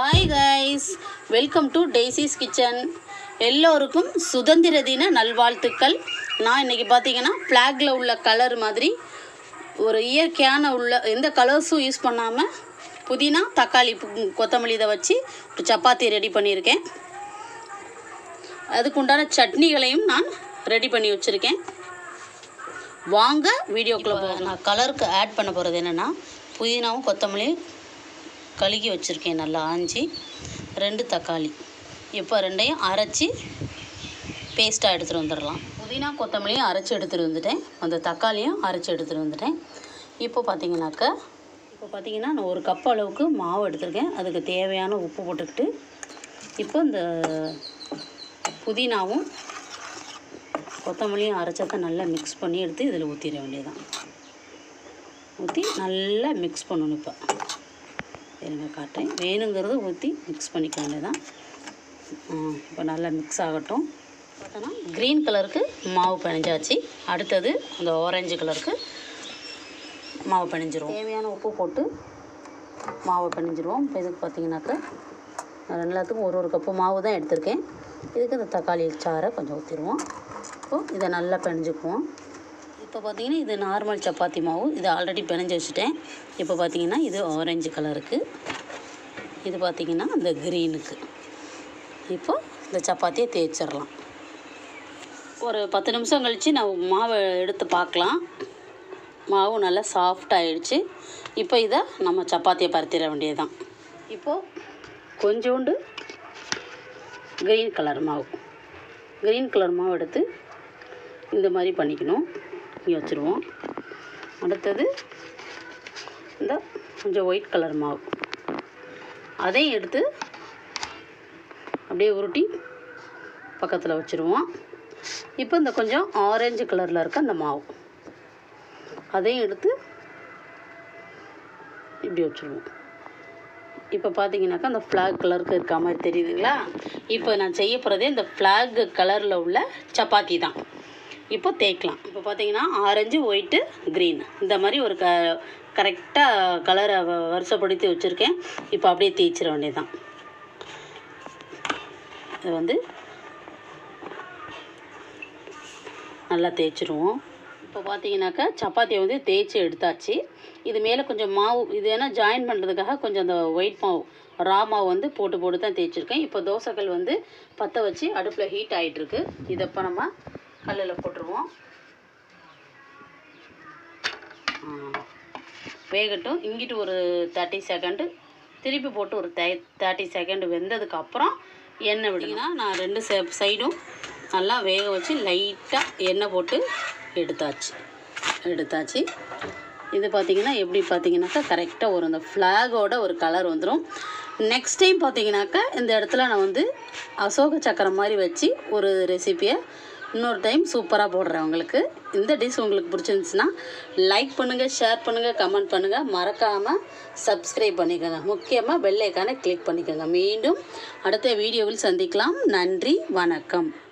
Hi guys welcome to Daisy's kitchen எல்லோருக்கும் சுதந்திர தின நல்வாழ்த்துக்கள் நான் இன்றைக்கி பார்த்தீங்கன்னா ஃப்ளாகில் உள்ள கலர் மாதிரி ஒரு இயற்கையான உள்ள எந்த கலர்ஸும் யூஸ் பண்ணாமல் புதினா தக்காளி பு- கொத்தமல்லி இதை வச்சு ஒரு சப்பாத்தி ரெடி பண்ணியிருக்கேன் அதுக்கு உண்டான சட்னிகளையும் நான் ரெடி பண்ணி வச்சுருக்கேன் வாங்க வீடியோக்குள்ளே போகலாம் நான் கலருக்கு ஆட் பண்ண போகிறது என்னென்னா புதினாவும் கொத்தமல்லியும் கழுகி வச்சுருக்கேன் நல்லா ஆஞ்சி ரெண்டு தக்காளி இப்போ ரெண்டையும் அரைச்சி பேஸ்ட்டாக எடுத்துகிட்டு வந்துடலாம் புதினா கொத்தமல்லியும் அரைச்சி எடுத்துகிட்டு வந்துட்டேன் அந்த தக்காளியும் அரைச்சி எடுத்துகிட்டு வந்துட்டேன் இப்போ பார்த்தீங்கன்னாக்கா இப்போ பார்த்தீங்கன்னா நான் ஒரு கப் அளவுக்கு மாவு எடுத்திருக்கேன் அதுக்கு தேவையான உப்பு போட்டுக்கிட்டு இப்போ இந்த புதினாவும் கொத்தமல்லியும் அரைச்சதை நல்லா மிக்ஸ் பண்ணி எடுத்து இதில் ஊற்றிட வேண்டியதுதான் ஊற்றி நல்லா மிக்ஸ் பண்ணணும் இப்போ இருங்க காட்டுறேன் வேணுங்கிறத ஊற்றி மிக்ஸ் பண்ணிக்க வேண்டியதான் இப்போ நல்லா மிக்ஸ் ஆகட்டும் பார்த்தோன்னா க்ரீன் கலருக்கு மாவு பிணைஞ்சாச்சு அடுத்தது அந்த ஆரஞ்சு கலருக்கு மாவு பிணைஞ்சிருவோம் தேவையான உப்பு போட்டு மாவு பிணைஞ்சிருவோம் இப்போ இதுக்கு பார்த்தீங்கன்னாக்கா நான் எல்லாத்துக்கும் ஒரு ஒரு கப்பு மாவு தான் எடுத்திருக்கேன் இதுக்கு இந்த தக்காளி சாறை கொஞ்சம் ஊற்றிடுவோம் இப்போது இதை நல்லா பிணைஞ்சுக்குவோம் இப்போ பார்த்தீங்கன்னா இது நார்மல் சப்பாத்தி மாவு இது ஆல்ரெடி பிணைஞ்சு வச்சுட்டேன் இப்போ பார்த்தீங்கன்னா இது ஆரஞ்சு கலருக்கு இது பார்த்தீங்கன்னா இந்த க்ரீனுக்கு இப்போ இந்த சப்பாத்தியை தேய்ச்சிடலாம் ஒரு பத்து நிமிஷம் கழித்து நான் மாவை எடுத்து பார்க்கலாம் மாவு நல்லா சாஃப்ட் ஆயிடுச்சு இப்போ இதை நம்ம சப்பாத்தியை பருத்திட வேண்டியதுதான் இப்போது கொஞ்சோண்டு க்ரீன் கலர் மாவு க்ரீன் கலர் மாவு எடுத்து இந்த மாதிரி பண்ணிக்கணும் இங்கே வச்சுருவோம் அடுத்தது இந்த கொஞ்சம் ஒயிட் கலர் மாவு அதையும் எடுத்து அப்படியே உருட்டி பக்கத்தில் வச்சுருவோம் இப்போ இந்த கொஞ்சம் ஆரஞ்சு கலரில் இருக்க அந்த மாவு அதையும் எடுத்து இப்படி வச்சுருவோம் இப்போ பார்த்தீங்கன்னாக்கா அந்த ஃப்ளாக் கலருக்கு இருக்க மாதிரி தெரியுதுங்களா இப்போ நான் செய்ய போகிறதே இந்த ஃப்ளாக் கலரில் உள்ள சப்பாத்தி தான் இப்போ தேய்க்கலாம் இப்போ பார்த்தீங்கன்னா ஆரஞ்சு ஒயிட்டு க்ரீன் இந்த மாதிரி ஒரு க கரெக்டாக கலரை வருஷப்படுத்தி வச்சுருக்கேன் இப்போ அப்படியே தேய்ச்சிட வேண்டியதுதான் இது வந்து நல்லா தேய்ச்சிருவோம் இப்போ பார்த்தீங்கன்னாக்கா சப்பாத்தியை வந்து தேய்ச்சி எடுத்தாச்சு இது மேலே கொஞ்சம் மாவு இது ஏன்னா ஜாயின் பண்ணுறதுக்காக கொஞ்சம் அந்த ஒயிட் மாவு ரா மாவு வந்து போட்டு போட்டு தான் தேய்ச்சிருக்கேன் இப்போ தோசைக்கல் வந்து பற்ற வச்சு அடுப்பில் ஹீட் ஆகிட்டுருக்கு இதை இப்போ நம்ம கல்லில் போட்டுருவோம் ஆ. வேகட்டும் இங்கிட்டு ஒரு தேர்ட்டி செகண்டு திருப்பி போட்டு ஒரு தே தேர்ட்டி செகண்டு வெந்ததுக்கு அப்புறம் எண்ணெய் விடுங்கன்னா நான் ரெண்டு சை சைடும் நல்லா வேக வச்சு லைட்டாக எண்ணெய் போட்டு எடுத்தாச்சு எடுத்தாச்சு இது பார்த்தீங்கன்னா எப்படி பார்த்தீங்கன்னாக்கா கரெக்டாக ஒரு அந்த ஃப்ளாகோட ஒரு கலர் வந்துடும் நெக்ஸ்ட் டைம் பார்த்தீங்கன்னாக்கா இந்த இடத்துல நான் வந்து அசோக சக்கரம் மாதிரி வச்சு ஒரு ரெசிப்பியை இன்னொரு டைம் சூப்பராக போடுறேன் உங்களுக்கு இந்த டிஷ் உங்களுக்கு பிடிச்சிருந்துச்சுன்னா லைக் பண்ணுங்கள் ஷேர் பண்ணுங்கள் கமெண்ட் பண்ணுங்கள் மறக்காமல் சப்ஸ்கிரைப் பண்ணிக்கோங்க முக்கியமாக பெல் ஐக்கானை கிளிக் பண்ணிக்கோங்க மீண்டும் அடுத்த வீடியோவில் சந்திக்கலாம் நன்றி வணக்கம்